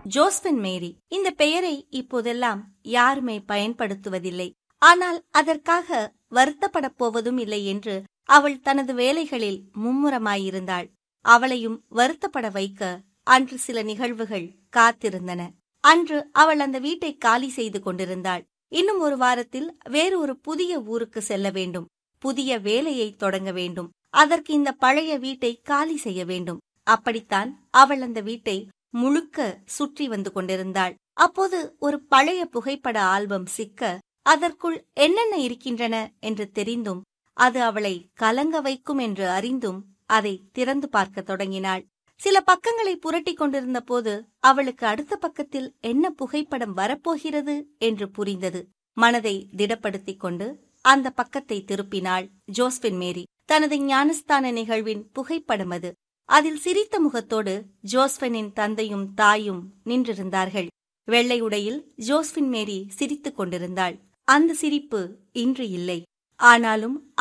Josephine மேரி இந்த பெயரை இப்போதெல்லாம் யாருமே பயன்படுத்துவதில்லை ஆனால் அதற்காக வருத்தப்படப் போவதும் இல்லை என்று அவள் தனது வேலைகளில் மும்முரமாயிருந்தாள் அவளையும் வருத்தப்பட வைக்க அன்று சில நிகழ்வுகள் காத்திருந்தன அன்று அவள் அந்த வீட்டை காலி செய்து கொண்டிருந்தாள் இன்னும் ஒரு வாரத்தில் வேறு ஒரு புதிய ஊருக்கு செல்ல வேண்டும் புதிய வேலையை தொடங்க வேண்டும் அதற்கு இந்த பழைய வீட்டை காலி செய்ய வேண்டும் அப்படித்தான் அவள் அந்த வீட்டை முழுக்க சுற்றி வந்து கொண்டிருந்தாள் அப்போது ஒரு பழைய புகைப்பட ஆல்பம் சிக்க அதற்குள் என்னென்ன இருக்கின்றன என்று தெரிந்தும் அது அவளை கலங்க வைக்கும் என்று அறிந்தும் அதை திறந்து பார்க்க தொடங்கினாள் சில பக்கங்களை புரட்டிக் கொண்டிருந்த போது அவளுக்கு அடுத்த பக்கத்தில் என்ன புகைப்படம் வரப்போகிறது என்று புரிந்தது மனதை திடப்படுத்திக் கொண்டு அந்த பக்கத்தை திருப்பினாள் ஜோஸ்பின் மேரி தனது ஞானஸ்தான நிகழ்வின் புகைப்படம் அது அதில் சிரித்த முகத்தோடு ஜோஸ்பினின் தந்தையும் தாயும் நின்றிருந்தார்கள் வெள்ளை உடையில் ஜோஸ்பின் மேரி சிரித்துக் கொண்டிருந்தாள் அந்த சிரிப்பு இன்று இல்லை ஆனாலும்